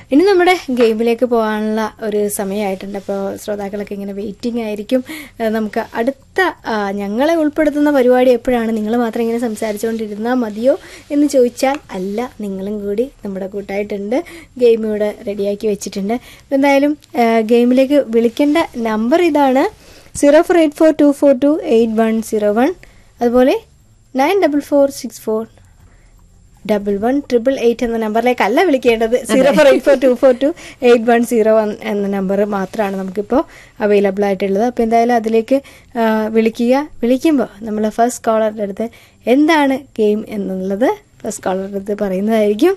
ഇനി നമ്മുടെ ഗെയിമിലേക്ക് പോകാനുള്ള ഒരു സമയമായിട്ടുണ്ട് അപ്പോൾ ശ്രോതാക്കളൊക്കെ ഇങ്ങനെ വെയിറ്റിംഗ് ആയിരിക്കും ഏഹ് നമുക്ക് അടുത്ത ആ, ഞങ്ങളെ ഉൾപ്പെടുത്തുന്ന പരിപാടി എപ്പോഴാണ് നിങ്ങൾ മാത്രം ഇങ്ങനെ സംസാരിച്ചുകൊണ്ടിരുന്നാൽ മതിയോ എന്ന് ചോദിച്ചാൽ അല്ല നിങ്ങളും കൂടി നമ്മുടെ കൂട്ടായിട്ടുണ്ട് ഗെയിം ഇവിടെ റെഡിയാക്കി വെച്ചിട്ടുണ്ട് അപ്പോൾ എന്തായാലും ഏഹ് ഗെയിമിലേക്ക് വിളിക്കേണ്ട നമ്പർ ഇതാണ് zero four eight four two four two eight one zero one അതുപോലെ nine double four six four double one triple eight എന്ന നമ്പറിലേക്കല്ല വിളിക്കേണ്ടത് zero four eight four two four two eight one zero one എന്ന number മാത്രമാണ് നമുക്കിപ്പോൾ available ആയിട്ടുള്ളത് അപ്പോൾ എന്തായാലും അതിലേക്ക് ആ, വിളിക്കുക വിളിക്കുമ്പോൾ നമ്മൾ ഫസ്റ്റ് കോളറുടെ അടുത്ത് എന്താണ് ഗെയിം എന്നുള്ളത് ഫസ്റ്റ് കോളറുടെ അടുത്ത് പറയുന്നതായിരിക്കും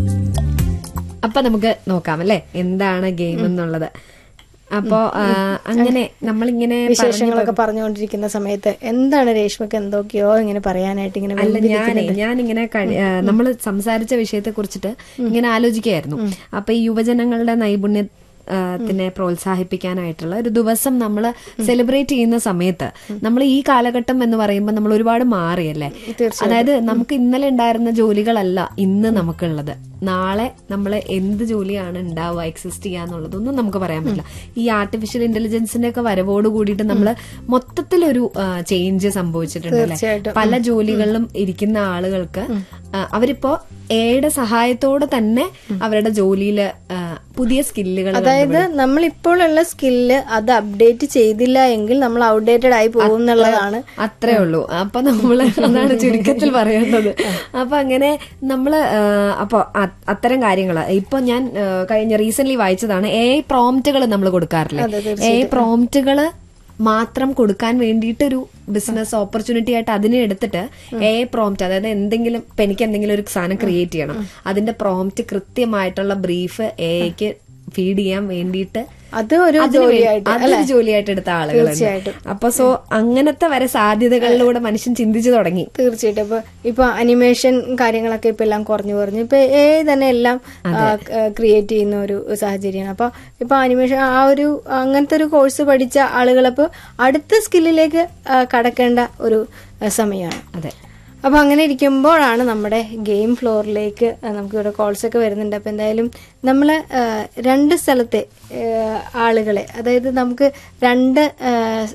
അപ്പൊ നമുക്ക് നോക്കാം അല്ലെ എന്താണ് ഗെയിം എന്നുള്ളത് അപ്പോ ആ, അങ്ങനെ നമ്മളിങ്ങനെ വിശേഷങ്ങളൊക്കെ പറഞ്ഞുകൊണ്ടിരിക്കുന്ന സമയത്ത് എന്താണ് രേഷ്മക്ക് എന്തൊക്കെയോ ഇങ്ങനെ പറയാനായിട്ട് ഇങ്ങനെ അല്ല ഞാനേ ഞാനിങ്ങനെ നമ്മൾ സംസാരിച്ച വിഷയത്തെ കുറിച്ചിട്ട് ഇങ്ങനെ ആലോചിക്കുകയായിരുന്നു അപ്പൊ ഈ യുവജനങ്ങളുടെ നൈപുണ്യ ആ, ത്തിനെ പ്രോത്സാഹിപ്പിക്കാനായിട്ടുള്ള ഒരു ദിവസം നമ്മൾ സെലിബ്രേറ്റ് ചെയ്യുന്ന സമയത്ത് നമ്മൾ ഈ കാലഘട്ടം എന്ന് പറയുമ്പോൾ നമ്മൾ ഒരുപാട് മാറിയല്ലേ അതായത് നമുക്ക് ഇന്നലെ ഉണ്ടായിരുന്ന ജോലികളല്ല ഇന്ന് നമുക്കുള്ളത് നാളെ നമ്മൾ എന്ത് ജോലിയാണ് ഉണ്ടാവുക എക്സിസ്റ്റ് ചെയ്യാന്നുള്ളതൊന്നും നമുക്ക് പറയാൻ പറ്റില്ല ഈ ആർട്ടിഫിഷ്യൽ ഇന്റലിജൻസിന്റെ ഒക്കെ വരവോട് കൂടിയിട്ട് നമ്മൾ മൊത്തത്തിലൊരു ചേഞ്ച് സംഭവിച്ചിട്ടുണ്ട് അല്ലേ പല ജോലികളിലും ഇരിക്കുന്ന ആളുകൾക്ക് ആ, അവരിപ്പോ എയുടെ സഹായത്തോടെ തന്നെ അവരുടെ ജോലിയിൽ പുതിയ സ്കില്ലുകൾ അതായത് നമ്മൾ ഇപ്പോഴുള്ള സ്കില്ല് അത് അപ്ഡേറ്റ് ചെയ്തില്ല എങ്കിൽ നമ്മൾ ഔട്ട്ഡേറ്റഡ് ആയി പോകും എന്നുള്ളതാണ് അത്രേ ഉള്ളൂ അപ്പൊ നമ്മള് അതാണ് ചുരുക്കത്തിൽ പറയേണ്ടത് അപ്പൊ അങ്ങനെ നമ്മള് ആ, അപ്പൊ അ- അത്തരം കാര്യങ്ങള് ഇപ്പൊ ഞാൻ ആ, കഴിഞ്ഞ റീസെന്റ് വായിച്ചതാണ് എ പ്രോംപ്റ്റുകൾ നമ്മൾ കൊടുക്കാറില്ലേ എ പ്രോംപ്റ്റുകള് മാത്രം കൊടുക്കാൻ വേണ്ടിയിട്ട് ഒരു ബിസിനസ് ഓപ്പർച്യൂണിറ്റി ആയിട്ട് അതിനെ എടുത്തിട്ട് എ പ്രോംപ്റ്റ് അതായത് എന്തെങ്കിലും ഇപ്പൊ എനിക്ക് എന്തെങ്കിലും ഒരു സാധനം ക്രിയേറ്റ് ചെയ്യണം അതിന്റെ പ്രോംപ്റ്റ് കൃത്യമായിട്ടുള്ള ബ്രീഫ് എക്ക് ഫീഡ് ചെയ്യാൻ വേണ്ടിയിട്ട് അത് ഒരു അതിന് വേ- ജോലിയായിട്ട് അതൊരു ജോലിയായിട്ട് എടുത്ത ആളുകളുണ്ട് അപ്പൊ സോ അങ്ങനത്തെ വരെ സാധ്യതകളിലൂടെ മനുഷ്യൻ ചിന്തിച്ചു തുടങ്ങി തീർച്ചയായിട്ടും ഇപ്പൊ ഇപ്പൊ അനിമേഷൻ കാര്യങ്ങളൊക്കെ ഇപ്പൊ എല്ലാം കുറഞ്ഞു കുറഞ്ഞു ഇപ്പൊ ഏ തന്നെ എല്ലാം ക്രിയേറ്റ് ചെയ്യുന്ന ഒരു സാഹചര്യമാണ് അപ്പൊ ഇപ്പൊ അനിമേഷൻ ആ ഒരു അങ്ങനത്തെ ഒരു കോഴ്സ് പഠിച്ച ആളുകളപ്പോ അടുത്ത സ്കില്ലിലേക്ക് കടക്കേണ്ട ഒരു ആ, സമയമാണ് അതെ അപ്പൊ അങ്ങനെ ഇരിക്കുമ്പോഴാണ് നമ്മുടെ ഗെയിം ഫ്ലോറിലേക്ക് നമുക്ക് ഇവിടെ കോൾസ് ഒക്കെ വരുന്നുണ്ട് അപ്പൊ എന്തായാലും നമ്മൾ രണ്ട് സ്ഥലത്തെ ആ, ആളുകളെ അതായത് നമുക്ക് രണ്ട് ആ,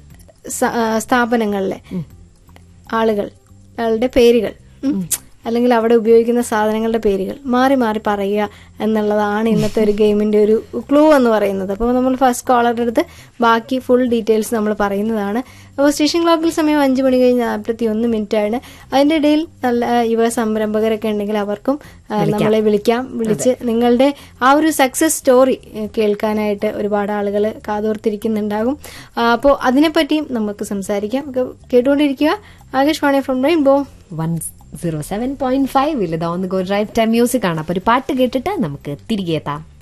സ- ആ, സ്ഥാപനങ്ങളിലെ ആളുകൾ ആളുടെ പേരുകൾ ഉം. അല്ലെങ്കിൽ അവിടെ ഉപയോഗിക്കുന്ന സാധനങ്ങളുടെ പേരുകൾ മാറി മാറി പറയുക എന്നുള്ളതാണ് ഇന്നത്തെ ഒരു ഗെയിമിന്റെ ഒരു ക്ലൂ എന്ന് പറയുന്നത് അപ്പോൾ നമ്മൾ ഫസ്റ്റ് കോളറുടെ അടുത്ത് ബാക്കി ഫുൾ ഡീറ്റെയിൽസ് നമ്മൾ പറയുന്നതാണ് അപ്പോൾ സ്റ്റേഷൻ ക്ലോക്കിൽ സമയം അഞ്ച് മണി കഴിഞ്ഞ് നാൽപ്പത്തി ഒന്ന് മിനിറ്റ് ആണ് അതിന്റെ ഇടയിൽ നല്ല ആ, യുവ സംരംഭകരൊക്കെ ഉണ്ടെങ്കിൽ അവർക്കും ആ, നമ്മളെ വിളിക്കാം വിളിച്ച് നിങ്ങളുടെ ആ ഒരു സക്സസ് സ്റ്റോറി കേൾക്കാനായിട്ട് ഒരുപാട് ആളുകൾ കാതോർത്തിരിക്കുന്നുണ്ടാകും അപ്പോൾ അതിനെപ്പറ്റിയും നമുക്ക് സംസാരിക്കാം ഒക്കെ കേട്ടുകൊണ്ടിരിക്കുക Akashvani from rainbow one zero seven point five ഇല്ല on go drive time music ആണ് അപ്പൊ ഒരു പാട്ട് കേട്ടിട്ട് നമുക്ക് തിരികെ എത്താം